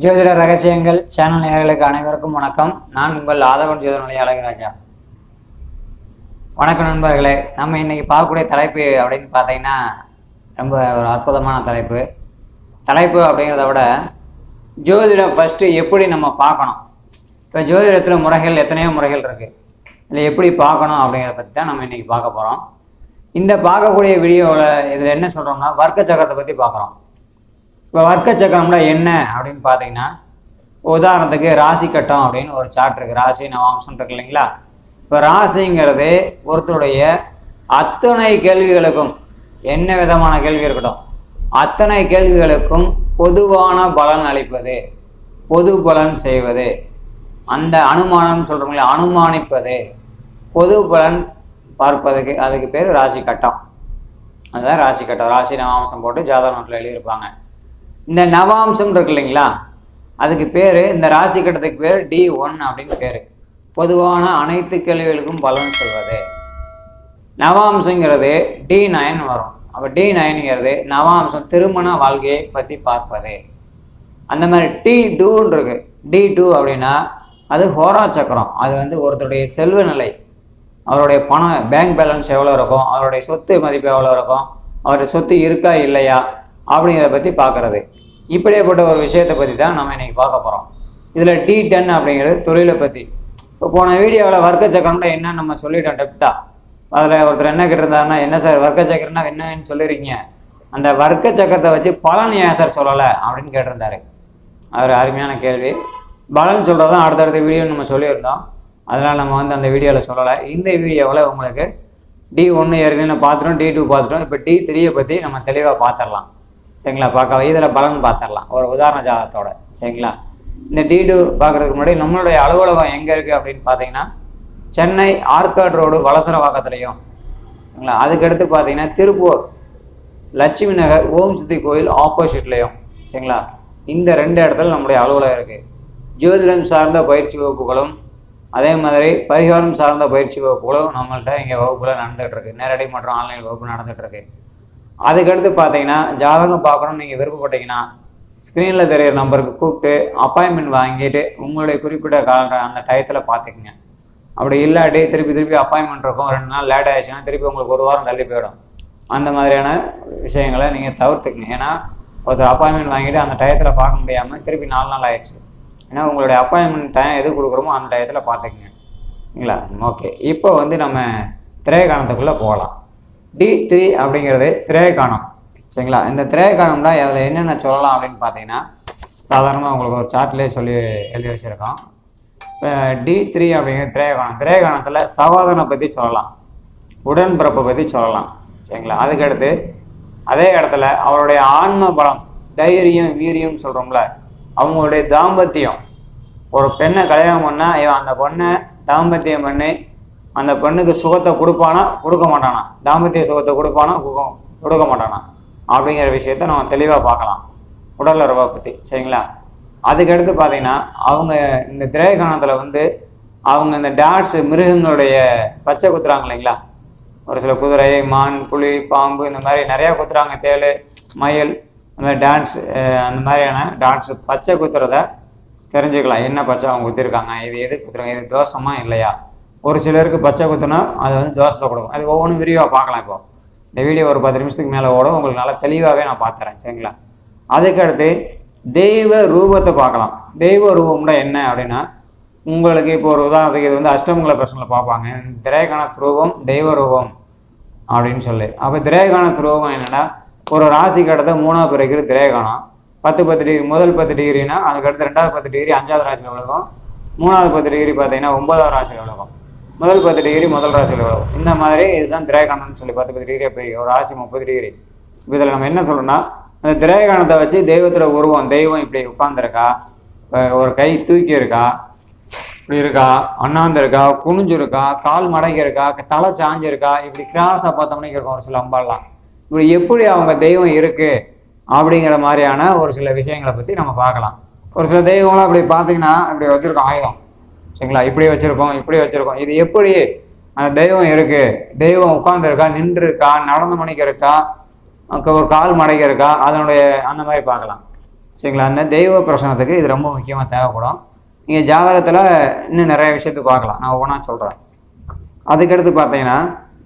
ஜோதிட ரகசியங்கள் சேனல் நேயர்களுக்கு அனைவருக்கும் வணக்கம் நான் உங்கள் ஆதவன் ஜோதிடநிலை அழகராஜா வணக்கம் நண்பர்களே நம்ம இன்னைக்கு பார்க்கக்கூடிய தலைப்பு அப்படின்னு பார்த்தீங்கன்னா ரொம்ப ஒரு அற்புதமான தலைப்பு தலைப்பு அப்படிங்கிறத விட ஜோதிடம் ஃபஸ்ட்டு எப்படி நம்ம பார்க்கணும் இப்போ ஜோதிடத்தில் முறைகள் எத்தனையோ முறைகள் இருக்குது இதில் எப்படி பார்க்கணும் அப்படிங்கிறத பற்றி தான் நம்ம இன்றைக்கி பார்க்க போகிறோம் இந்த பார்க்கக்கூடிய வீடியோவில் இதில் என்ன சொல்கிறோம்னா வர்க்க சக்கரத்தை பற்றி பார்க்குறோம் இப்போ வர்க்க சக்கரம்னா என்ன அப்படின்னு பார்த்தீங்கன்னா உதாரணத்துக்கு ராசி கட்டம் அப்படின்னு ஒரு சார்ட் இருக்கு ராசி நவாம்சம் இருக்கு இல்லைங்களா இப்போ ராசிங்கிறது ஒருத்தருடைய அத்தனை கேள்விகளுக்கும் என்ன விதமான கேள்வி இருக்கட்டும் அத்தனை கேள்விகளுக்கும் பொதுவான பலன் அளிப்பது பொது பலன் செய்வது அந்த அனுமானம் சொல்கிறோம்ல அனுமானிப்பது பொது பலன் பார்ப்பதுக்கு அதுக்கு பேர் ராசி கட்டம் அதுதான் ராசி கட்டம் ராசி நவாம்சம் போட்டு ஜாதக நோட்டில் எழுதியிருப்பாங்க இந்த நவாம்சம் இருக்கு இல்லைங்களா அதுக்கு பேர் இந்த ராசி கட்டத்துக்கு பேர் டி ஒன் அப்படின்னு பேர் பொதுவான அனைத்து கேள்விகளுக்கும் பலன் சொல்வது நவாம்சங்கிறது டி நைன் வரும் அப்போ டி நைனுங்கிறது நவாம்சம் திருமண வாழ்க்கையை பற்றி பார்ப்பது அந்த மாதிரி டி டூன்னு இருக்கு டி டூ அப்படின்னா அது ஹோரா சக்கரம் அது வந்து ஒருத்தருடைய செல்வ நிலை அவருடைய பணம் பேங்க் பேலன்ஸ் எவ்வளோ இருக்கும் அவருடைய சொத்து மதிப்பு எவ்வளோ இருக்கும் அவருடைய சொத்து இருக்கா இல்லையா அப்படிங்கிறத பற்றி பார்க்குறது இப்படியேப்பட்ட ஒரு விஷயத்தை பற்றி தான் நம்ம இன்னைக்கு பார்க்க போகிறோம் இதில் டி டென் அப்படிங்கிறது தொழிலை பற்றி இப்போ போன வீடியோவில் வர்க்க சக்கரம்னா என்னன்னு நம்ம சொல்லிட்டோம் டெப்தா அதில் ஒருத்தர் என்ன கேட்டிருந்தாருன்னா என்ன சார் வர்க்க சக்கரம்னா என்னன்னு சொல்லியிருக்கீங்க அந்த வர்க்க சக்கரத்தை வச்சு பலன் ஏன் சார் சொல்லலை அப்படின்னு கேட்டிருந்தாரு அவர் அருமையான கேள்வி பலன் சொல்கிறதான் அடுத்தடுத்த வீடியோ நம்ம சொல்லியிருந்தோம் அதனால் நம்ம வந்து அந்த வீடியோவில் சொல்லலை இந்த வீடியோவில் உங்களுக்கு டி ஒன்று ஏற்கனவே பார்த்துட்டோம் டி டூ பார்த்துட்டோம் இப்போ டி த்ரீயை பற்றி நம்ம தெளிவாக பார்த்துடலாம் சரிங்களா பார்க்க இதில் பலன் பார்த்துடலாம் ஒரு உதாரண ஜாதகத்தோட சரிங்களா இந்த டி டூ பார்க்குறதுக்கு முன்னாடி நம்மளுடைய அலுவலகம் எங்கே இருக்குது அப்படின்னு பார்த்தீங்கன்னா சென்னை ஆற்காடு ரோடு வலசரவாக்கத்துலேயும் சரிங்களா அதுக்கடுத்து பார்த்தீங்கன்னா திருப்பூர் லட்சுமி நகர் ஓம் சித்தி கோயில் ஆப்போசிட்லேயும் சரிங்களா இந்த ரெண்டு இடத்துல நம்முடைய அலுவலகம் இருக்குது ஜோதிடம் சார்ந்த பயிற்சி வகுப்புகளும் அதே மாதிரி பரிகாரம் சார்ந்த பயிற்சி வகுப்புகளும் நம்மள்ட்ட இங்கே வகுப்புல நடந்துகிட்டு இருக்கு நேரடி மற்றும் ஆன்லைன் வகுப்பு நடந்துகிட்டு இருக்கு அதுக்கடுத்து பார்த்தீங்கன்னா ஜாதகம் பார்க்கணும்னு நீங்கள் விருப்பப்பட்டீங்கன்னா ஸ்க்ரீனில் தெரியிற நம்பருக்கு கூப்பிட்டு அப்பாயின்மெண்ட் வாங்கிட்டு உங்களுடைய குறிப்பிட்ட கால அந்த டயத்தில் பார்த்துக்குங்க அப்படி இல்லாட்டி திருப்பி திருப்பி அப்பாயின்மெண்ட் இருக்கும் ரெண்டு நாள் லேட் ஆயிடுச்சுன்னா திருப்பி உங்களுக்கு ஒரு வாரம் தள்ளி போயிடும் அந்த மாதிரியான விஷயங்களை நீங்கள் தவிர்த்துக்குங்க ஏன்னா ஒருத்தர் அப்பாயின்மெண்ட் வாங்கிட்டு அந்த டயத்தில் பார்க்க முடியாமல் திருப்பி நாலு நாள் ஆயிடுச்சு ஏன்னா உங்களுடைய அப்பாயின்மெண்ட் டைம் எது கொடுக்குறோமோ அந்த டயத்தில் பார்த்துக்குங்க சரிங்களா ஓகே இப்போ வந்து நம்ம திரையகாணத்துக்குள்ளே போகலாம் டி த்ரீ அப்படிங்கிறது திரையகாணம் சரிங்களா இந்த திரையகாணம்னா அதில் என்னென்ன சொல்லலாம் அப்படின்னு பார்த்தீங்கன்னா சாதாரணமாக உங்களுக்கு ஒரு சார்ட்லேயே சொல்லி எழுதி வச்சுருக்கோம் இப்போ டி த்ரீ அப்படிங்கிற திரையகாணம் திரையகாணத்தில் சவாதனை பற்றி சொல்லலாம் உடன்பிறப்பை பற்றி சொல்லலாம் சரிங்களா அதுக்கடுத்து அதே இடத்துல அவருடைய ஆன்ம பலம் தைரியம் வீரியம் சொல்கிறோம்ல அவங்களுடைய தாம்பத்தியம் ஒரு பெண்ணை கல்யாணம் பண்ணால் இவன் அந்த பொண்ணை தாம்பத்தியம் பண்ணி அந்த பெண்ணுக்கு சுகத்தை கொடுப்பானா கொடுக்க மாட்டானா தாம்பத்திய சுகத்தை கொடுப்பானா கொடுக்க கொடுக்க மாட்டானா அப்படிங்கிற விஷயத்த நம்ம தெளிவாக பார்க்கலாம் உடல் உறவை பற்றி சரிங்களா அதுக்கடுத்து பார்த்தீங்கன்னா அவங்க இந்த திரையகாணத்தில் வந்து அவங்க இந்த டாட்ஸ் மிருகங்களுடைய பச்சை குத்துறாங்க இல்லைங்களா ஒரு சில குதிரை மான் புலி பாம்பு இந்த மாதிரி நிறையா குத்துறாங்க தேள் மயில் அந்த மாதிரி டான்ஸ் அந்த மாதிரியான டான்ஸ் பச்சை குத்துறத தெரிஞ்சுக்கலாம் என்ன பச்சை அவங்க குத்திருக்காங்க இது எது குத்துறாங்க இது தோஷமா இல்லையா ஒரு சிலருக்கு பச்சை குத்துனா அது வந்து தோஷத்தை கொடுக்கும் அது ஒவ்வொன்றும் விரிவாக பார்க்கலாம் இப்போ இந்த வீடியோ ஒரு பத்து நிமிஷத்துக்கு மேலே ஓடும் உங்களுக்கு நல்லா தெளிவாகவே நான் பார்த்துறேன் சரிங்களா அதுக்கடுத்து தெய்வ ரூபத்தை பார்க்கலாம் தெய்வ ரூபம்னா என்ன அப்படின்னா உங்களுக்கு இப்போ ஒரு உதாரணத்துக்கு இது வந்து அஷ்டமங்கல பிரச்சனை பார்ப்பாங்க திரேகண ரூபம் தெய்வ ரூபம் அப்படின்னு சொல்லி அப்போ திரேகண ரூபம் என்னன்னா ஒரு ராசி கடத்தை மூணாவது பிறகு திரேகணம் பத்து பத்து டிகிரி முதல் பத்து டிகிரினா அதுக்கடுத்து ரெண்டாவது பத்து டிகிரி அஞ்சாவது ராசியில் விலகும் மூணாவது பத்து டிகிரி பார்த்தீங்கன்னா ஒன்பதாவது ராசியில் விலகும் முதல் பத்து டிகிரி முதல் ராசியில் விலகும் இந்த மாதிரி இதுதான் திரேகணம்னு சொல்லி பத்து பத்து டிகிரி போய் ஒரு ராசி முப்பது டிகிரி இப்போ இதில் நம்ம என்ன சொல்றோம்னா அந்த திரேகணத்தை வச்சு தெய்வத்தில் உருவம் தெய்வம் இப்படி உட்காந்துருக்கா ஒரு கை தூக்கி இருக்கா இப்படி இருக்கா அண்ணாந்து இருக்கா குனிஞ்சு இருக்கா கால் மடங்கி இருக்கா தலை சாஞ்சு இருக்கா இப்படி கிராஸாக பார்த்தோம்னா இருக்கும் ஒரு சில அம்பாலாம் இப்படி எப்படி அவங்க தெய்வம் இருக்கு அப்படிங்கிற மாதிரியான ஒரு சில விஷயங்களை பற்றி நம்ம பார்க்கலாம் ஒரு சில தெய்வங்களாம் அப்படி பார்த்தீங்கன்னா இப்படி வச்சுருக்கோம் ஆயுதம் சரிங்களா இப்படி வச்சுருக்கோம் இப்படி வச்சுருக்கோம் இது எப்படி அந்த தெய்வம் இருக்கு தெய்வம் உட்காந்துருக்கா நின்று இருக்கா நடந்து மணிக்கு இருக்கா அங்க ஒரு கால் மடக்கி இருக்கா அதனுடைய அந்த மாதிரி பார்க்கலாம் சரிங்களா அந்த தெய்வ பிரசனத்துக்கு இது ரொம்ப முக்கியமாக தேவைப்படும் நீங்கள் ஜாதகத்தில் இன்னும் நிறைய விஷயத்துக்கு பார்க்கலாம் நான் ஒவ்வொன்றா சொல்கிறேன் அதுக்கடுத்து பார்த்தீங்கன்னா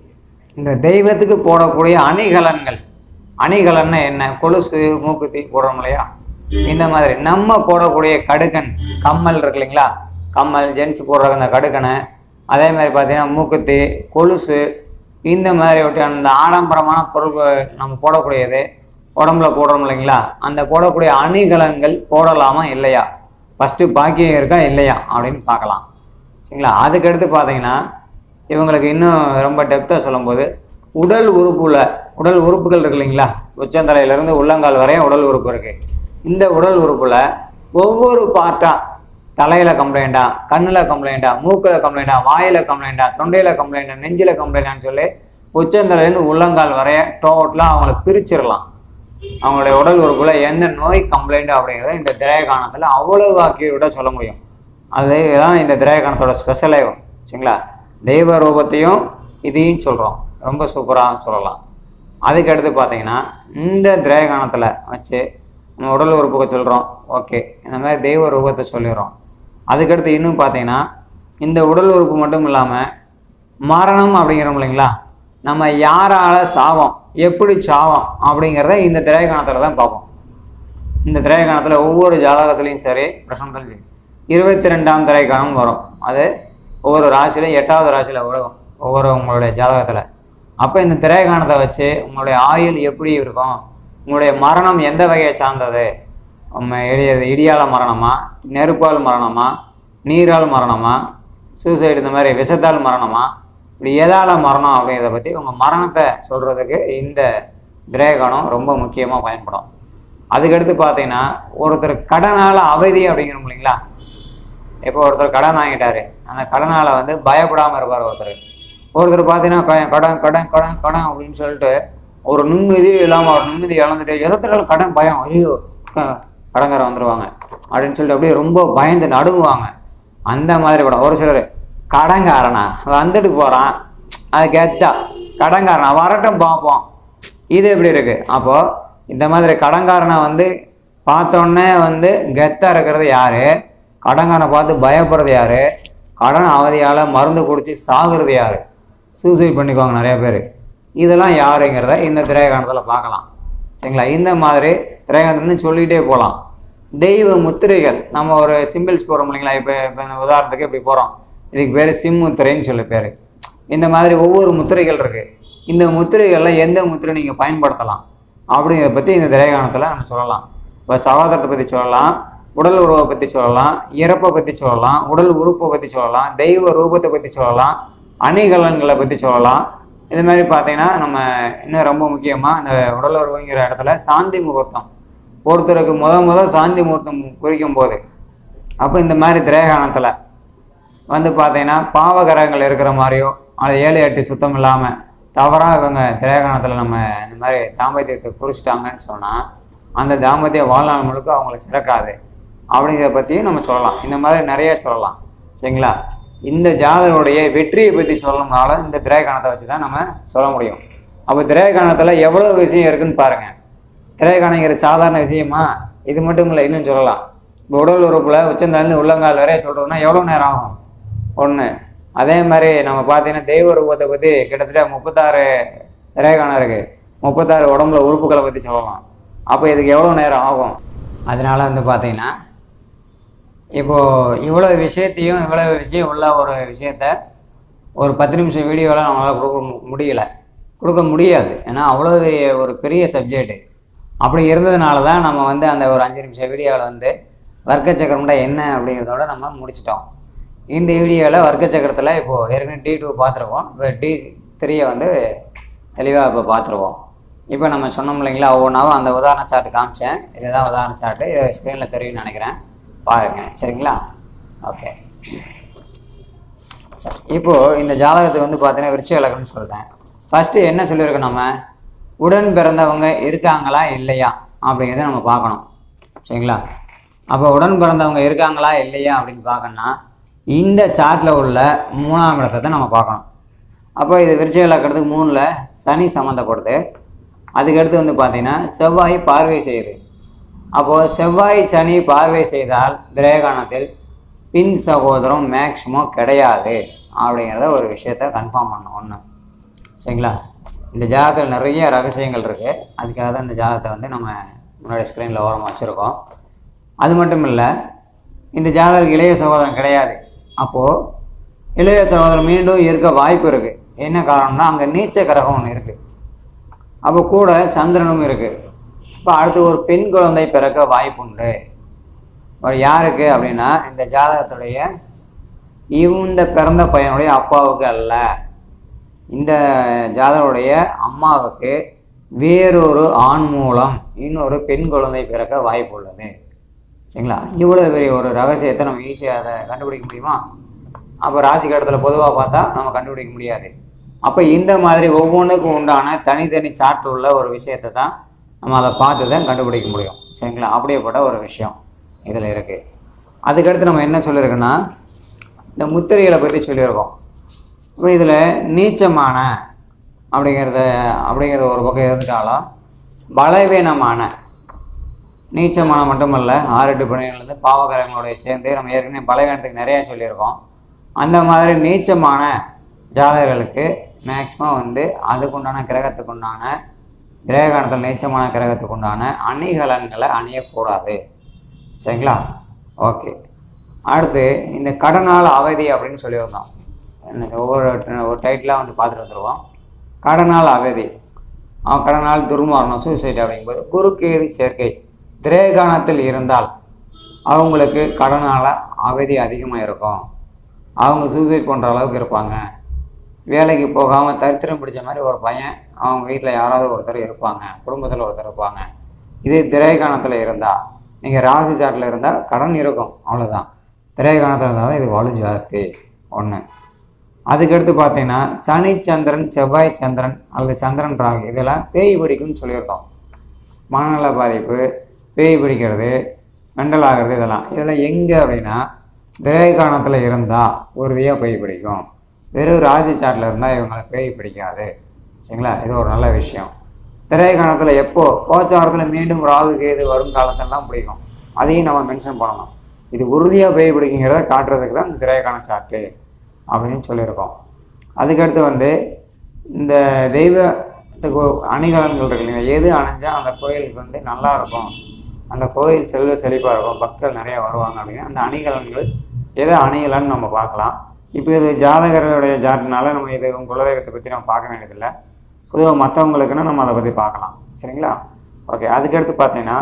இந்த தெய்வத்துக்கு போடக்கூடிய அணிகலன்கள் அணிகலன்னா என்ன கொலுசு மூக்குத்தி போடுறோம் இல்லையா இந்த மாதிரி நம்ம போடக்கூடிய கடுக்கன் கம்மல் இருக்கு இல்லைங்களா கம்மல் ஜென்ஸ் போடுற அந்த கடுக்கனை அதே மாதிரி பார்த்தீங்கன்னா மூக்குத்தி கொலுசு இந்த மாதிரி ஒட்டி அந்த ஆடம்பரமான பொருட்கள் நம்ம போடக்கூடியது உடம்புல போடுறோம் இல்லைங்களா அந்த போடக்கூடிய அணிகலன்கள் போடலாமா இல்லையா ஃபஸ்ட்டு பாக்கியம் இருக்கா இல்லையா அப்படின்னு பார்க்கலாம் சரிங்களா அதுக்கடுத்து பார்த்தீங்கன்னா இவங்களுக்கு இன்னும் ரொம்ப டெப்த்தாக சொல்லும்போது உடல் உறுப்புல உடல் உறுப்புகள் இருக்கு இல்லைங்களா உச்சந்தலையிலேருந்து உள்ளங்கால் வரையும் உடல் உறுப்பு இருக்குது இந்த உடல் உறுப்புல ஒவ்வொரு பார்ட்டாக தலையில் கம்ப்ளைண்ட்டா கண்ணில் கம்ப்ளைண்ட்டா மூக்கில் கம்ப்ளைண்ட்டா வாயில் கம்ப்ளைண்ட்டா தொண்டையில் கம்ப்ளைண்ட்டா நெஞ்சில் கம்ப்ளைண்ட்டான்னு சொல்லி உச்சந்தலையிலேருந்து உள்ளங்கால் வரைய டோட்டலாக அவங்கள பிரிச்சிடலாம் அவங்களுடைய உடல் உறுப்புல எந்த நோய் கம்ப்ளைண்ட் அப்படிங்கிறத இந்த திரையகானத்தில் அவ்வளவு ஆக்கியோட சொல்ல முடியும் அதுதான் இந்த திரையகானத்தோட ஸ்பெஷலே சரிங்களா தெய்வ ரூபத்தையும் இதையும் சொல்கிறோம் ரொம்ப சூப்பராக சொல்லலாம் அதுக்கடுத்து பார்த்தீங்கன்னா இந்த திரையகானத்தில் வச்சு நம்ம உடல் உறுப்புக்கு சொல்கிறோம் ஓகே இந்த மாதிரி தெய்வ ரூபத்தை சொல்லிடுறோம் அதுக்கடுத்து இன்னும் பார்த்தீங்கன்னா இந்த உடல் உறுப்பு மட்டும் இல்லாமல் மரணம் அப்படிங்கிறோம் இல்லைங்களா நம்ம யாரால சாவோம் எப்படி சாவோம் அப்படிங்கிறத இந்த திரையகானத்தில் தான் பார்ப்போம் இந்த திரையகானத்தில் ஒவ்வொரு ஜாதகத்துலேயும் சரி பிரசனத்துலையும் சரி இருபத்தி ரெண்டாம் திரைக்கானம் வரும் அது ஒவ்வொரு ராசியிலும் எட்டாவது ராசியில் வரும் ஒவ்வொரு உங்களுடைய ஜாதகத்தில் அப்போ இந்த திரையகானத்தை வச்சு உங்களுடைய ஆயுள் எப்படி இருக்கும் உங்களுடைய மரணம் எந்த வகையை சார்ந்தது நம்ம இடிய இடியால மரணமா நெருப்பால் மரணமா நீரால் மரணமா சூசைடு இந்த மாதிரி விஷத்தால் மரணமா இப்படி எதால மரணம் அப்படிங்கிறத பற்றி உங்கள் மரணத்தை சொல்கிறதுக்கு இந்த திரேகணம் ரொம்ப முக்கியமாக பயன்படும் அதுக்கடுத்து பார்த்தீங்கன்னா ஒருத்தர் கடனால் அவதி அப்படிங்கிறோம் இல்லைங்களா இப்போ ஒருத்தர் கடன் வாங்கிட்டாரு அந்த கடனால் வந்து பயப்படாமல் இருப்பார் ஒருத்தர் ஒருத்தர் பார்த்தீங்கன்னா க- கடன் கடன் கடன் கடன் அப்படின்னு சொல்லிட்டு ஒரு நிம்மதி இல்லாமல் ஒரு நிம்மதி இழந்துட்டு எதத்துல கடன் பயம் ஐயோ க- கடன்காரன் வந்துடுவாங்க அப்படின்னு சொல்லிட்டு அப்படியே ரொம்ப பயந்து நடுங்குவாங்க அந்த மாதிரி படம் ஒரு சிலர் கடன்காரனா வந்துட்டு போகிறான் அது கெத்தா கடன்காரனா வரட்டும் பார்ப்போம் இது எப்படி இருக்கு அப்போ இந்த மாதிரி கடன்காரனை வந்து பார்த்தோன்னே வந்து கெத்தா இருக்கிறது யாரு கடன்காரனை பார்த்து பயப்படுறது யாரு கடன் அவதியால மருந்து குடிச்சு சாகுறது யாரு சூசைட் பண்ணிக்குவாங்க நிறைய பேர் இதெல்லாம் யாருங்கிறத இந்த திரையகானத்தில் பார்க்கலாம் சரிங்களா இந்த மாதிரி திரையகானத்துலேருந்து சொல்லிகிட்டே போகலாம் தெய்வ முத்திரைகள் நம்ம ஒரு சிம்பிள்ஸ் போகிறோம் இல்லைங்களா இப்போ இப்போ இந்த உதாரணத்துக்கு இப்படி போகிறோம் இதுக்கு பேர் சிம் முத்திரைன்னு சொல்லி பேர் இந்த மாதிரி ஒவ்வொரு முத்திரைகள் இருக்குது இந்த முத்திரைகளில் எந்த முத்திரை நீங்கள் பயன்படுத்தலாம் அப்படிங்கிறத பற்றி இந்த திரையகானத்தில் நம்ம சொல்லலாம் இப்போ சகோதரத்தை பற்றி சொல்லலாம் உடல் உருவை பற்றி சொல்லலாம் இறப்பை பற்றி சொல்லலாம் உடல் உறுப்பை பற்றி சொல்லலாம் தெய்வ ரூபத்தை பற்றி சொல்லலாம் அணிகலன்களை பற்றி சொல்லலாம் இது மாதிரி பார்த்தீங்கன்னா நம்ம இன்னும் ரொம்ப முக்கியமாக இந்த உடல் உறவுங்கிற இடத்துல சாந்தி முகூர்த்தம் ஒருத்தருக்கு முத முத சாந்தி முகூர்த்தம் குறிக்கும் போது அப்போ இந்த மாதிரி திரேகானத்தில் வந்து பார்த்தீங்கன்னா பாவகரங்கள் இருக்கிற மாதிரியோ அல்லது ஏழு எட்டு சுத்தம் இல்லாமல் தவறாக இவங்க திரேகானத்தில் நம்ம இந்த மாதிரி தாம்பத்தியத்தை குறிச்சிட்டாங்கன்னு சொன்னால் அந்த தாம்பத்திய வாழ்நாள் முழுக்க அவங்களுக்கு சிறக்காது அப்படிங்கிறத பற்றியும் நம்ம சொல்லலாம் இந்த மாதிரி நிறைய சொல்லலாம் சரிங்களா இந்த ஜாதகருடைய வெற்றியை பற்றி சொல்லணும்னாலும் இந்த திரேகானத்தை வச்சு தான் நம்ம சொல்ல முடியும் அப்போ திரேகானத்தில் எவ்வளோ விஷயம் இருக்குன்னு பாருங்கள் திரைக்கானங்கிற சாதாரண விஷயமா இது மட்டும் இல்லை இன்னும் சொல்லலாம் இப்போ உடல் உறுப்பில் உச்சந்தாலேருந்து உள்ளங்கால் வரைய சொல்கிறதுனா எவ்வளோ நேரம் ஆகும் ஒன்று அதே மாதிரி நம்ம பார்த்தீங்கன்னா தெய்வ ரூபத்தை பற்றி கிட்டத்தட்ட முப்பத்தாறு திரைக்கானம் இருக்குது முப்பத்தாறு உடம்புல உறுப்புகளை பற்றி சொல்லலாம் அப்போ இதுக்கு எவ்வளோ நேரம் ஆகும் அதனால வந்து பார்த்தீங்கன்னா இப்போது இவ்வளோ விஷயத்தையும் இவ்வளோ விஷயம் உள்ள ஒரு விஷயத்த ஒரு பத்து நிமிஷம் வீடியோவில் நம்மளால் கொடுக்க மு- முடியல கொடுக்க முடியாது ஏன்னா அவ்வளோ பெரிய ஒரு பெரிய சப்ஜெக்ட்டு அப்படி இருந்ததுனால தான் நம்ம வந்து அந்த ஒரு அஞ்சு நிமிஷம் வீடியோவில் வந்து வர்க்க சக்கரம்டா என்ன அப்படிங்கிறதோட நம்ம முடிச்சிட்டோம் இந்த வீடியோவில் வர்க்க சக்கரத்தில் இப்போது ஏற்கனவே டி டூ பார்த்துருவோம் இப்போ டி த்ரீயை வந்து தெளிவாக இப்போ பார்த்துருவோம் இப்போ நம்ம சொன்னோம் இல்லைங்களா ஒவ்வொன்றாவும் அந்த உதாரண சார்ட் காமிச்சேன் இதுதான் உதாரண சார்ட்டு இது ஸ்க்ரீனில் தெரியும்னு நினைக்கிறேன் பாருங்க சரிங்களா ஓகே சரி இப்போது இந்த ஜாதகத்தை வந்து பார்த்தீங்கன்னா விருச்சிக இலக்கணம்னு சொல்லிட்டேன் ஃபஸ்ட்டு என்ன சொல்லியிருக்கோம் நம்ம உடன் பிறந்தவங்க இருக்காங்களா இல்லையா அப்படிங்கிறத நம்ம பார்க்கணும் சரிங்களா அப்போ உடன் பிறந்தவங்க இருக்காங்களா இல்லையா அப்படின்னு பார்க்கணும்னா இந்த சார்ட்டில் உள்ள மூணாம் இடத்தை தான் நம்ம பார்க்கணும் அப்போ இது விருச்சிக இலக்கணத்துக்கு மூணில் சனி சம்மந்தப்படுது அதுக்கடுத்து வந்து பார்த்தீங்கன்னா செவ்வாய் பார்வை செய்யுது அப்போது செவ்வாய் சனி பார்வை செய்தால் திரேகானத்தில் பின் சகோதரம் மேக்சிமம் கிடையாது அப்படிங்கிறத ஒரு விஷயத்த கன்ஃபார்ம் பண்ணணும் ஒன்று சரிங்களா இந்த ஜாதகத்தில் நிறைய ரகசியங்கள் இருக்குது அதுக்காக தான் இந்த ஜாதகத்தை வந்து நம்ம முன்னாடி ஸ்க்ரீனில் ஓரமாக வச்சுருக்கோம் அது மட்டும் இல்லை இந்த ஜாதகருக்கு இளைய சகோதரன் கிடையாது அப்போது இளைய சகோதரன் மீண்டும் இருக்க வாய்ப்பு இருக்குது என்ன காரணம்னா அங்கே நீச்ச கிரகம் ஒன்று இருக்குது அப்போ கூட சந்திரனும் இருக்குது இப்போ அடுத்து ஒரு பெண் குழந்தை பிறக்க வாய்ப்புண்டு இப்போ யாருக்கு அப்படின்னா இந்த ஜாதகத்துடைய இந்த பிறந்த பையனுடைய அப்பாவுக்கு அல்ல இந்த ஜாதகருடைய அம்மாவுக்கு வேறொரு ஆண் மூலம் இன்னொரு பெண் குழந்தை பிறக்க வாய்ப்பு உள்ளது சரிங்களா இவ்வளோ பெரிய ஒரு ரகசியத்தை நம்ம ஈஸியாக அதை கண்டுபிடிக்க முடியுமா அப்போ ராசி கடத்தில் பொதுவாக பார்த்தா நம்ம கண்டுபிடிக்க முடியாது அப்போ இந்த மாதிரி ஒவ்வொன்றுக்கும் உண்டான தனித்தனி சார்ட் உள்ள ஒரு விஷயத்தை தான் நம்ம அதை பார்த்து தான் கண்டுபிடிக்க முடியும் சரிங்களா அப்படியேப்பட்ட ஒரு விஷயம் இதில் இருக்குது அதுக்கடுத்து நம்ம என்ன சொல்லியிருக்கோன்னா இந்த முத்திரைகளை பற்றி சொல்லியிருக்கோம் இப்போ இதில் நீச்சமான அப்படிங்கிறத அப்படிங்கிறத ஒரு பக்கம் இருந்துட்டாலும் பலவீனமான நீச்சமான மட்டுமல்ல ஆறு எட்டு பணிகளிலிருந்து பாவகரங்களோட சேர்ந்து நம்ம ஏற்கனவே பலவீனத்துக்கு நிறையா சொல்லியிருக்கோம் அந்த மாதிரி நீச்சமான ஜாதகர்களுக்கு மேக்ஸிமம் வந்து அதுக்குண்டான கிரகத்துக்கு உண்டான கிரகணத்தில் நீச்சமான கிரகத்துக்கு உண்டான அணிகலன்களை அணியக்கூடாது சரிங்களா ஓகே அடுத்து இந்த கடனால் அவதி அப்படின்னு சொல்லியிருந்தோம் என்ன ஒவ்வொரு ஒரு டைட்டிலாக வந்து பார்த்துட்டு வந்துருவோம் கடனால் அவதி அவன் கடனால் துர்மாரணம் சூசைட் அப்படிங்கும்போது குறுக்கேது சேர்க்கை திரேகானத்தில் இருந்தால் அவங்களுக்கு கடனால் அவதி அதிகமாக இருக்கும் அவங்க சூசைட் பண்ணுற அளவுக்கு இருப்பாங்க வேலைக்கு போகாமல் தரித்திரம் பிடிச்ச மாதிரி ஒரு பையன் அவங்க வீட்டில் யாராவது ஒருத்தர் இருப்பாங்க குடும்பத்தில் ஒருத்தர் இருப்பாங்க இதே திரைகாணத்தில் இருந்தால் நீங்கள் ராசி சாட்டில் இருந்தால் கடன் இருக்கும் அவ்வளோதான் திரைகாணத்தில் இருந்தால் தான் இது வலு ஜாஸ்தி ஒன்று அதுக்கடுத்து பார்த்தீங்கன்னா சனி சந்திரன் செவ்வாய் சந்திரன் அல்லது சந்திரன் ராகு இதெல்லாம் பேய் பிடிக்கும்னு சொல்லியிருந்தோம் மனநல பாதிப்பு பேய் பிடிக்கிறது மெண்டல் ஆகிறது இதெல்லாம் இதெல்லாம் எங்கே அப்படின்னா திரைகாணத்தில் இருந்தால் உறுதியாக பேய் பிடிக்கும் வெறும் ராசி சாட்டில் இருந்தால் இவங்களை பேய் பிடிக்காது சரிங்களா இது ஒரு நல்ல விஷயம் திரைகாணத்தில் எப்போ கோச்சாரத்தில் மீண்டும் ராகு கேது வரும் காலத்திலலாம் பிடிக்கும் அதையும் நம்ம மென்ஷன் பண்ணணும் இது உறுதியாக பேய் பிடிக்குங்கிறத காட்டுறதுக்கு தான் இந்த திரைக்கான சார்ட்டு அப்படின்னு சொல்லியிருக்கோம் அதுக்கடுத்து வந்து இந்த தெய்வத்துக்கு அணிகலன்கள் இருக்கு இல்லைங்க எது அணைஞ்சால் அந்த கோயிலுக்கு வந்து நல்லா இருக்கும் அந்த கோயில் செல்வ செழிப்பாக இருக்கும் பக்தர்கள் நிறைய வருவாங்க அப்படின்னா அந்த அணிகலன்கள் எதை அணிகலன்னு நம்ம பார்க்கலாம் இப்போ இது ஜாதகருடைய ஜாட்டினால நம்ம இது உங்கள் குலதெய்வத்தை பற்றி நம்ம பார்க்க வேண்டியதில்லை பொதுவாக மற்றவங்களுக்குன்னா நம்ம அதை பற்றி பார்க்கலாம் சரிங்களா ஓகே அதுக்கடுத்து பார்த்தீங்கன்னா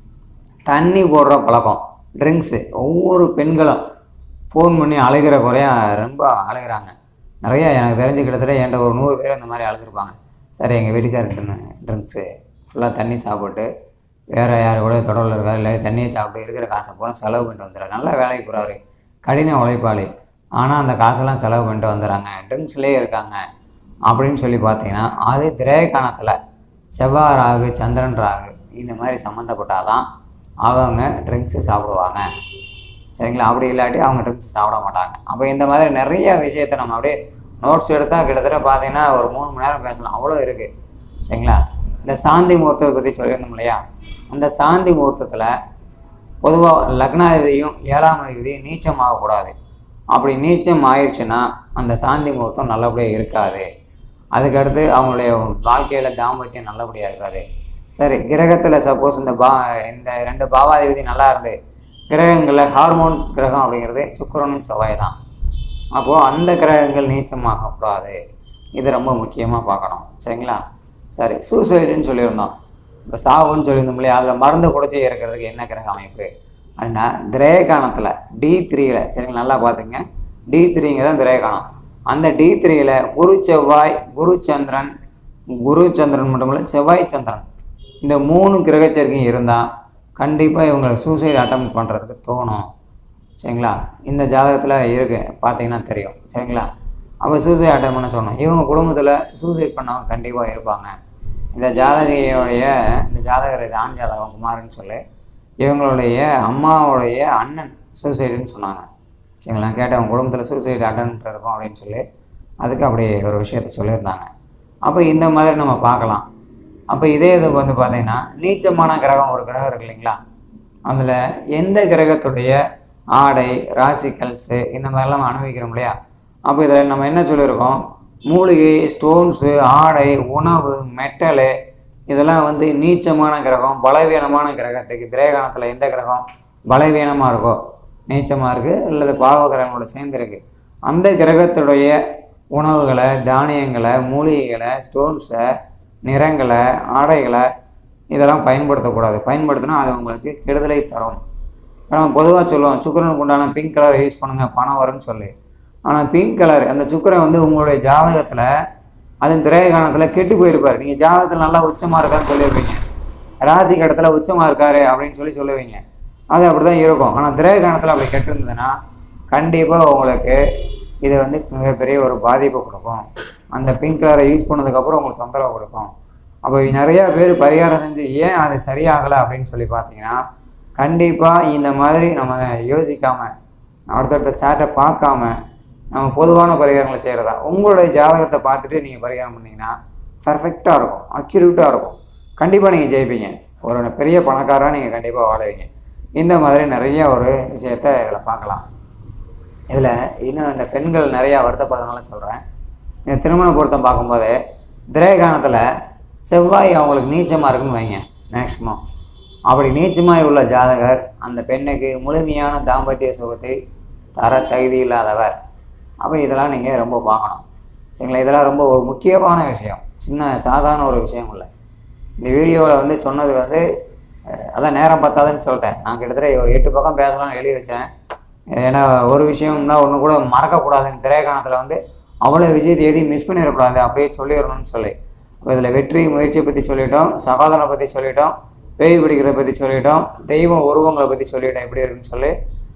தண்ணி போடுற பழக்கம் ட்ரிங்க்ஸு ஒவ்வொரு பெண்களும் ஃபோன் பண்ணி அழுகிற குறையா ரொம்ப அழுகிறாங்க நிறையா எனக்கு தெரிஞ்சு கிட்டத்தட்ட என்கிட்ட ஒரு நூறு பேர் இந்த மாதிரி அழுதுருப்பாங்க சரி எங்கள் வீட்டுக்காரர்கிட்ட ட்ரிங்க்ஸு ஃபுல்லாக தண்ணி சாப்பிட்டு வேறு யார் கூட தொடர்பில் இருக்காரு இல்லை தண்ணியை சாப்பிட்டு இருக்கிற காசை பூரா செலவு பண்ணிட்டு வந்துடுறாரு நல்லா வேலைக்கு போகிறாரு கடின உழைப்பாளி ஆனால் அந்த காசெல்லாம் செலவு பண்ணிட்டு வந்துடுறாங்க ட்ரிங்க்ஸ்லேயே இருக்காங்க அப்படின்னு சொல்லி பார்த்தீங்கன்னா அது திரேகாணத்தில் செவ்வாய் ராகு சந்திரன் ராகு இந்த மாதிரி சம்மந்தப்பட்டாதான் அவங்க ட்ரிங்க்ஸு சாப்பிடுவாங்க சரிங்களா அப்படி இல்லாட்டி அவங்க ட்ரிங்க்ஸ் சாப்பிட மாட்டாங்க அப்போ இந்த மாதிரி நிறைய விஷயத்தை நம்ம அப்படியே நோட்ஸ் எடுத்தால் கிட்டத்தட்ட பார்த்தீங்கன்னா ஒரு மூணு மணி நேரம் பேசலாம் அவ்வளோ இருக்குது சரிங்களா இந்த சாந்தி முகூர்த்தத்தை பற்றி சொல்லியிருந்தோம் இல்லையா அந்த சாந்தி முகூர்த்தத்தில் பொதுவாக லக்னாதிபதியும் ஏழாம் அதிபதியும் நீச்சம் ஆகக்கூடாது அப்படி நீச்சம் ஆயிடுச்சுன்னா அந்த சாந்தி முகூர்த்தம் நல்லபடியாக இருக்காது அதுக்கடுத்து அவங்களுடைய வாழ்க்கையில் தாம்பத்தியம் நல்லபடியாக இருக்காது சரி கிரகத்தில் சப்போஸ் இந்த பா இந்த ரெண்டு பாவாதிபதி நல்லா இருந்து கிரகங்களில் ஹார்மோன் கிரகம் அப்படிங்கிறது சுக்கிரனும் செவ்வாய் தான் அப்போது அந்த கிரகங்கள் நீச்சமாகக்கூடாது இது ரொம்ப முக்கியமாக பார்க்கணும் சரிங்களா சரி சூசைடுன்னு சொல்லியிருந்தோம் இப்போ சாவுன்னு சொல்லியிருந்தோம் இல்லையா அதில் மருந்து குடிச்சு இறக்கிறதுக்கு என்ன கிரக அமைப்பு அப்படின்னா திரேகாணத்தில் டி த்ரீயில் சரிங்களா நல்லா பார்த்துங்க டி த்ரீங்க தான் திரேகாணம் அந்த டி த்ரீயில் குரு செவ்வாய் குரு சந்திரன் குரு சந்திரன் மட்டும் இல்லை செவ்வாய் சந்திரன் இந்த மூணு கிரக சேர்க்கையும் இருந்தால் கண்டிப்பாக இவங்களை சூசைட் அட்டம் பண்ணுறதுக்கு தோணும் சரிங்களா இந்த ஜாதகத்தில் இருக்கு பார்த்தீங்கன்னா தெரியும் சரிங்களா அப்போ சூசைட் அட்டம் பண்ண சொன்னோம் இவங்க குடும்பத்தில் சூசைட் பண்ணவங்க கண்டிப்பாக இருப்பாங்க இந்த ஜாதகியோடைய இந்த ஜாதகர் இது ஆண் ஜாதகம் குமார்னு சொல்லி இவங்களுடைய அம்மாவுடைய அண்ணன் சூசைடுன்னு சொன்னாங்க சரிங்களா கேட்டவங்க குடும்பத்தில் சூசைட் அட்டன் இருக்கும் அப்படின்னு சொல்லி அதுக்கு அப்படி ஒரு விஷயத்த சொல்லியிருந்தாங்க அப்போ இந்த மாதிரி நம்ம பார்க்கலாம் அப்போ இதே இது வந்து பார்த்தீங்கன்னா நீச்சமான கிரகம் ஒரு கிரகம் இருக்கு இல்லைங்களா அதில் எந்த கிரகத்துடைய ஆடை ராசிக்கல்ஸு இந்த மாதிரிலாம் அனுபவிக்கிறோம் இல்லையா அப்போ இதில் நம்ம என்ன சொல்லியிருக்கோம் மூலிகை ஸ்டோன்ஸு ஆடை உணவு மெட்டலு இதெல்லாம் வந்து நீச்சமான கிரகம் பலவீனமான கிரகத்துக்கு திரேகணத்தில் எந்த கிரகம் பலவீனமாக இருக்கோ நீச்சமாக இருக்குது அல்லது பாவ கிரகங்களோட சேர்ந்துருக்கு அந்த கிரகத்துடைய உணவுகளை தானியங்களை மூலிகைகளை ஸ்டோன்ஸை நிறங்களை ஆடைகளை இதெல்லாம் பயன்படுத்தக்கூடாது பயன்படுத்தினா அது உங்களுக்கு கெடுதலை தரும் நம்ம பொதுவாக சொல்லுவோம் சுக்கிரனுக்கு உண்டான பிங்க் கலர் யூஸ் பண்ணுங்கள் பணம் வரும்னு சொல்லி ஆனால் பிங்க் கலர் அந்த சுக்கிரன் வந்து உங்களுடைய ஜாதகத்தில் அது திரேகானத்தில் கெட்டு போயிருப்பார் நீங்கள் ஜாதகத்தில் நல்லா உச்சமாக இருக்காருன்னு சொல்லியிருப்பீங்க ராசி கடத்தில் உச்சமாக இருக்காரு அப்படின்னு சொல்லி சொல்லுவீங்க அது அப்படி தான் இருக்கும் ஆனால் திரேகானத்தில் அப்படி கெட்டு இருந்ததுன்னா கண்டிப்பாக உங்களுக்கு இது வந்து மிகப்பெரிய ஒரு பாதிப்பு கொடுக்கும் அந்த பிங்க் கலரை யூஸ் பண்ணதுக்கப்புறம் உங்களுக்கு தொந்தரவு கொடுக்கும் அப்போ நிறையா பேர் பரிகாரம் செஞ்சு ஏன் அது சரியாகலை அப்படின்னு சொல்லி பார்த்தீங்கன்னா கண்டிப்பாக இந்த மாதிரி நம்ம யோசிக்காமல் அடுத்தடுத்த சாட்டை பார்க்காம நம்ம பொதுவான பரிகாரங்களை செய்கிறதா உங்களுடைய ஜாதகத்தை பார்த்துட்டு நீங்கள் பரிகாரம் பண்ணீங்கன்னா பர்ஃபெக்டாக இருக்கும் அக்யூரேட்டாக இருக்கும் கண்டிப்பாக நீங்கள் ஜெயிப்பீங்க ஒரு பெரிய பணக்காரராக நீங்கள் கண்டிப்பாக வாழுவீங்க இந்த மாதிரி நிறைய ஒரு விஷயத்த இதில் பார்க்கலாம் இதில் இன்னும் இந்த பெண்கள் நிறையா வருத்தப்படுறதுனால சொல்கிறேன் இந்த திருமண பொருத்தம் பார்க்கும்போது திரேகானத்தில் செவ்வாய் அவங்களுக்கு நீச்சமாக இருக்குன்னு வைங்க மேக்ஸிமம் அப்படி நீச்சமாய் உள்ள ஜாதகர் அந்த பெண்ணுக்கு முழுமையான தாம்பத்திய சுகத்தை தர தகுதி இல்லாதவர் அப்போ இதெல்லாம் நீங்கள் ரொம்ப பார்க்கணும் சரிங்களா இதெல்லாம் ரொம்ப ஒரு முக்கியமான விஷயம் சின்ன சாதாரண ஒரு விஷயம் இல்லை இந்த வீடியோவில் வந்து சொன்னது வந்து அஹ், அதான் நேரம் பத்தாதுன்னு சொல்லிட்டேன் நான் கிட்டத்தட்ட ஒரு எட்டு பக்கம் பேசலாம்னு எழுதி வச்சேன் ஏன்னா ஒரு விஷயம்னா ஒன்று கூட மறக்கக்கூடாதுன்னு திரைக்காணத்தில் வந்து அவ்வளோ விஷயத்தை எதையும் மிஸ் பண்ணிடக்கூடாது அப்படியே சொல்லிடணும்னு சொல்லி அப்போ இதில் வெற்றி முயற்சியை பற்றி சொல்லிட்டோம் சகாதனை பற்றி சொல்லிட்டோம் பேய் பிடிக்கிறத பற்றி சொல்லிட்டோம் தெய்வம் உருவங்களை பற்றி சொல்லிட்டோம் எப்படி இருக்குன்னு சொல்லி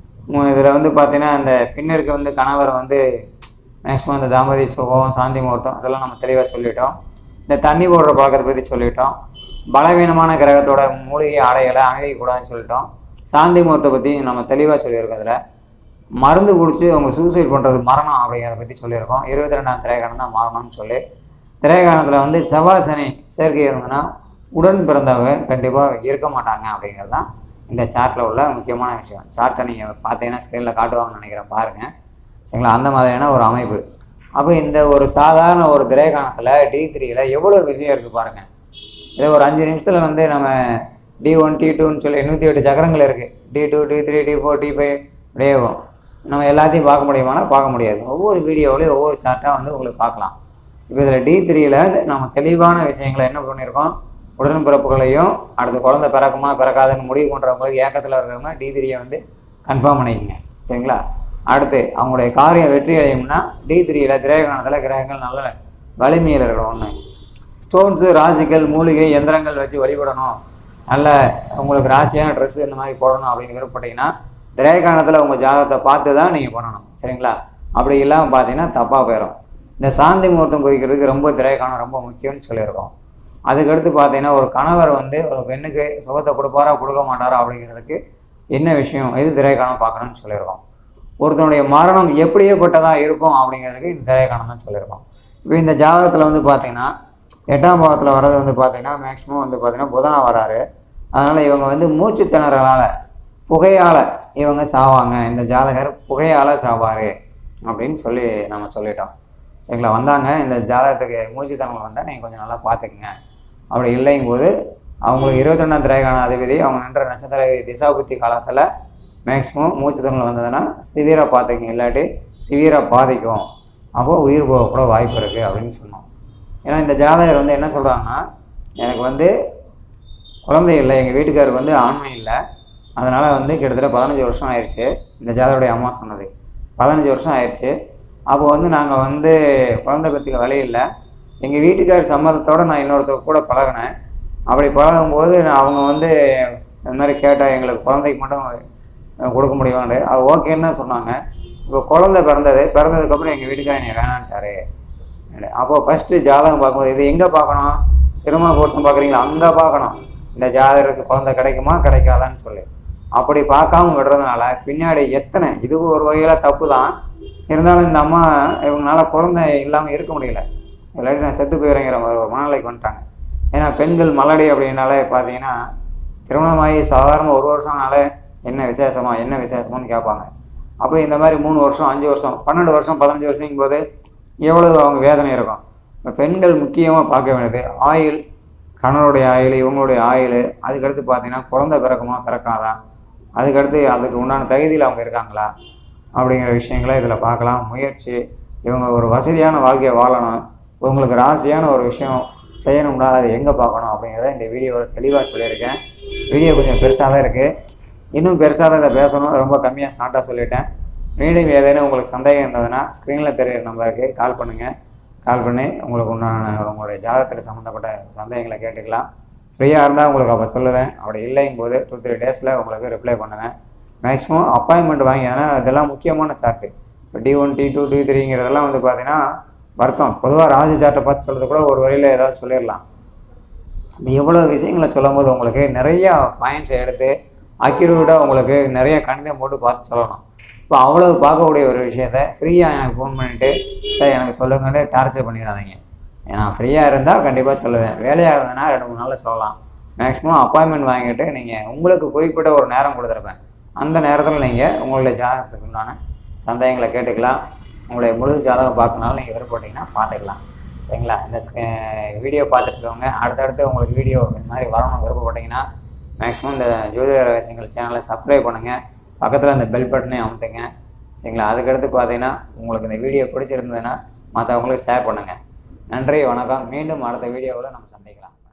இதில் வந்து பார்த்தீங்கன்னா அந்த பின்னருக்கு வந்து கணவர் வந்து மேக்ஸிமம் இந்த தாம்பதிய சுகம் சாந்தி முகூர்த்தம் அதெல்லாம் நம்ம தெளிவாக சொல்லிட்டோம் இந்த தண்ணி போடுற பழக்கத்தை பற்றி சொல்லிட்டோம் பலவீனமான கிரகத்தோட மூலிகை ஆடைகளை அணிவிக்கக்கூடாதுன்னு சொல்லிட்டோம் சாந்தி முகூர்த்தத்தை பற்றி நம்ம தெளிவாக சொல்லியிருக்கோம் அதில் மருந்து குடித்து அவங்க சூசைட் பண்ணுறது மரணம் அப்படிங்கிறத பற்றி சொல்லியிருக்கோம் இருபத்தி ரெண்டாம் திரையகானம் தான் மரணம்னு சொல்லி திரையகானத்தில் வந்து செவ்வாய் சனி சேர்க்கை இருந்ததுன்னா உடன் பிறந்தவங்க கண்டிப்பாக இருக்க மாட்டாங்க அப்படிங்கிறது தான் இந்த சார்ட்டில் உள்ள முக்கியமான விஷயம் சார்ட்டை நீங்கள் பார்த்தீங்கன்னா ஸ்க்ரீனில் காட்டுவாங்கன்னு நினைக்கிறேன் பாருங்கள் சரிங்களா அந்த மாதிரியான ஒரு அமைப்பு அப்போ இந்த ஒரு சாதாரண ஒரு திரையகானத்தில் டி த்ரீயில் எவ்வளோ விஷயம் இருக்குது பாருங்கள் இதை ஒரு அஞ்சு நிமிஷத்தில் வந்து நம்ம டி ஒன் டி டூன்னு சொல்லி நூற்றி எட்டு சக்கரங்கள் இருக்குது T two T three T four T five அப்படியே வரும். நம்ம எல்லாத்தையும் பார்க்க முடியுமானா பார்க்க முடியாது ஒவ்வொரு வீடியோவிலையும் ஒவ்வொரு சார்ட்டாக வந்து உங்களுக்கு பார்க்கலாம் இப்போ இதில் டி த்ரீயில் நம்ம தெளிவான விஷயங்களை என்ன பண்ணியிருக்கோம் உடன்பிறப்புகளையும் அடுத்து குழந்தை பிறக்குமா பிறக்காதுன்னு முடிவு பண்ணுறவங்களுக்கு ஏக்கத்தில் இருக்கிறவங்க டி த்ரீயை வந்து கன்ஃபார்ம் பண்ணிக்கங்க சரிங்களா அடுத்து அவங்களுடைய காரியம் வெற்றி அடையும்னா டி த்ரீயில் கிரகணத்தில் கிரகங்கள் நல்ல வலிமையில் இருக்கணும் ஒன்று ஸ்டோன்ஸு ராசிகள் மூலிகை எந்திரங்கள் வச்சு வழிபடணும் நல்ல உங்களுக்கு ராசியான ட்ரெஸ்ஸு இந்த மாதிரி போடணும் அப்படின்னு விருப்பப்பட்டீங்கன்னா திரைக்காணத்தில் உங்கள் ஜாதகத்தை பார்த்து தான் நீங்கள் பண்ணணும் சரிங்களா அப்படி இல்லாமல் பார்த்தீங்கன்னா தப்பாக போயிடும் இந்த சாந்தி முகூர்த்தம் குறிக்கிறதுக்கு ரொம்ப திரைக்காணம் ரொம்ப முக்கியம்னு சொல்லியிருக்கோம் அதுக்கடுத்து பார்த்தீங்கன்னா ஒரு கணவர் வந்து ஒரு பெண்ணுக்கு சுகத்தை கொடுப்பாரா கொடுக்க மாட்டாரா அப்படிங்கிறதுக்கு என்ன விஷயம் எது திரைக்காணம் பார்க்கணும்னு சொல்லியிருக்கோம் ஒருத்தனுடைய மரணம் எப்படியேப்பட்டதாக இருக்கும் அப்படிங்கிறதுக்கு இந்த திரைக்காணம் தான் சொல்லியிருக்கோம் இப்போ இந்த ஜாதகத்தில் வந்து பார்த்தீங்கன்னா எட்டாம் பாவத்தில் வர்றது வந்து பார்த்தீங்கன்னா மேக்ஸிமம் வந்து பார்த்தீங்கன்னா புதனா வராரு அதனால் இவங்க வந்து மூச்சு திணறலால் புகையால் இவங்க சாவாங்க இந்த ஜாதகர் புகையால் சாவார் அப்படின்னு சொல்லி நம்ம சொல்லிட்டோம் சரிங்களா வந்தாங்க இந்த ஜாதகத்துக்கு மூச்சு திணறல் வந்தால் நீங்கள் கொஞ்சம் நல்லா பார்த்துக்குங்க அப்படி இல்லைங்கும் போது அவங்களுக்கு இருபத்தி ரெண்டாம் திரைக்கான அதிபதி அவங்க நின்ற நட்சத்திர திசாபுத்தி காலத்தில் மேக்ஸிமம் மூச்சு திணறல் வந்ததுன்னா சிவியராக பார்த்துக்குங்க இல்லாட்டி சிவியராக பாதிக்கும் அப்போ உயிர் போக கூட வாய்ப்பு இருக்குது அப்படின்னு சொன்னோம் ஏன்னா இந்த ஜாதகர் வந்து என்ன சொல்கிறாங்கன்னா எனக்கு வந்து குழந்தை இல்லை எங்கள் வீட்டுக்காருக்கு வந்து ஆண்மை இல்லை அதனால் வந்து கிட்டத்தட்ட பதினஞ்சு வருஷம் ஆயிடுச்சு இந்த ஜாதகருடைய அம்மா சொன்னது பதினஞ்சு வருஷம் ஆயிடுச்சு அப்போ வந்து நாங்கள் வந்து குழந்தை பெற்றுக்க வழி இல்லை எங்கள் வீட்டுக்கார் சம்மதத்தோடு நான் இன்னொருத்தர் கூட பழகினேன் அப்படி பழகும்போது நான் அவங்க வந்து இந்த மாதிரி கேட்டால் எங்களுக்கு குழந்தைக்கு மட்டும் அஹ், கொடுக்க முடியுமான்னு அது ஓகேன்னு தான் சொன்னாங்க இப்போ குழந்தை பிறந்தது பிறந்ததுக்கப்புறம் எங்கள் வீட்டுக்காரர் என்னை வேணான்ட்டாரு அப்போ ஃபஸ்ட்டு ஜாதகம் பார்க்கும்போது இது எங்கே பார்க்கணும் திருமண பொருத்தம் பார்க்குறீங்களா அங்கே பார்க்கணும் இந்த ஜாதகருக்கு குழந்தை கிடைக்குமா கிடைக்காதான்னு சொல்லி அப்படி பார்க்காம விடுறதுனால பின்னாடி எத்தனை இது ஒரு வகையில் தப்பு தான் இருந்தாலும் இந்த அம்மா இவங்களால குழந்தை இல்லாமல் இருக்க முடியல இல்லாட்டி நான் செத்து போயிடுறேங்கிற மாதிரி ஒரு மனநிலைக்கு வந்துட்டாங்க ஏன்னா பெண்கள் மலடி அப்படின்னாலே பார்த்தீங்கன்னா திருமணமாகி சாதாரண ஒரு வருஷம்னால என்ன விசேஷமா என்ன விசேஷமான்னு கேட்பாங்க அப்போ இந்த மாதிரி மூணு வருஷம் அஞ்சு வருஷம் பன்னெண்டு வருஷம் பதினஞ்சு வருஷம் போது எவ்வளவு அவங்க வேதனை இருக்கும் இப்போ பெண்கள் முக்கியமாக பார்க்க வேண்டியது ஆயுள் கணவருடைய ஆயுள் இவங்களுடைய ஆயுள் அதுக்கடுத்து பார்த்தீங்கன்னா குழந்தை பிறக்குமா பிறக்காதா அதுக்கடுத்து அதுக்கு உண்டான தகுதியில் அவங்க இருக்காங்களா அப்படிங்கிற விஷயங்களை இதில் பார்க்கலாம் முயற்சி இவங்க ஒரு வசதியான வாழ்க்கையை வாழணும் உங்களுக்கு ராசியான ஒரு விஷயம் செய்யணும்னா அது எங்கே பார்க்கணும் அப்படிங்கிறத இந்த வீடியோவில் தெளிவாக சொல்லியிருக்கேன் வீடியோ கொஞ்சம் பெருசாக தான் இருக்குது இன்னும் பெருசாக தான் இதை பேசணும் ரொம்ப கம்மியாக ஷார்ட்டாக சொல்லிட்டேன் மீண்டும் ஏதேனும் உங்களுக்கு சந்தேகம் இருந்ததுன்னா ஸ்க்ரீனில் தெரியிற நம்பருக்கு கால் பண்ணுங்கள் கால் பண்ணி உங்களுக்கு உண்டான உங்களுடைய ஜாதகத்தில் சம்மந்தப்பட்ட சந்தேகங்களை கேட்டுக்கலாம் ஃப்ரீயாக இருந்தால் உங்களுக்கு அப்போ சொல்லுவேன் அப்படி இல்லைங்கும் போது டூ த்ரீ டேஸில் உங்களுக்கு ரிப்ளை பண்ணுவேன் மேக்ஸிமம் அப்பாயின்மெண்ட் வாங்கி ஏன்னா இதெல்லாம் முக்கியமான சார்ட்டு இப்போ T one T two T த்ரீங்கிறதெல்லாம் வந்து பார்த்தீங்கன்னா வர்க்கம் பொதுவாக ராசி சார்ட்டை பார்த்து சொல்கிறது கூட ஒரு வழியில் ஏதாவது சொல்லிடலாம் இப்ப இவ்வளோ விஷயங்களை சொல்லும்போது உங்களுக்கு நிறையா பாயிண்ட்ஸை எடுத்து அக்யூரேட்டாக உங்களுக்கு நிறைய கணிதம் போட்டு பார்த்து சொல்லணும் இப்போ அவ்வளோ பார்க்கக்கூடிய ஒரு விஷயத்த ஃப்ரீயாக எனக்கு ஃபோன் பண்ணிவிட்டு சார் எனக்கு சொல்லுங்கன்னு டார்ச்சர் பண்ணிடாதீங்க நான் ஃப்ரீயாக இருந்தால் கண்டிப்பாக சொல்லுவேன் வேலையாக இருந்ததுன்னா ரெண்டு மூணு நாளில் சொல்லலாம் மேக்ஸிமம் அப்பாயின்மெண்ட் வாங்கிட்டு நீங்கள் உங்களுக்கு குறிப்பிட்ட ஒரு நேரம் கொடுத்துருப்பேன் அந்த நேரத்தில் நீங்கள் உங்களுடைய ஜாதகத்துக்கு உண்டான சந்தேகங்களை கேட்டுக்கலாம் உங்களுடைய முழு ஜாதகம் பார்க்கனாலும் நீங்கள் விருப்பப்பட்டீங்கன்னா பார்த்துக்கலாம் சரிங்களா இந்த வீடியோ பார்த்துட்டு இருக்கவங்க அடுத்தடுத்து உங்களுக்கு வீடியோ இந்த மாதிரி வரணும் விருப்பப்பட்டீங்கன்னா மேக்ஸிமம் இந்த ஜோதிட ரகசியங்கள் சேனலை சப்ஸ்கிரைப் பண்ணுங்கள் பக்கத்தில் அந்த பெல் பட்டனையும் அமுத்துங்க சரிங்களா அதுக்கடுத்து பார்த்தீங்கன்னா உங்களுக்கு இந்த வீடியோ பிடிச்சிருந்ததுன்னா மற்றவங்களுக்கு ஷேர் பண்ணுங்கள் நன்றி வணக்கம் மீண்டும் அடுத்த வீடியோவில் நம்ம சந்திக்கலாம்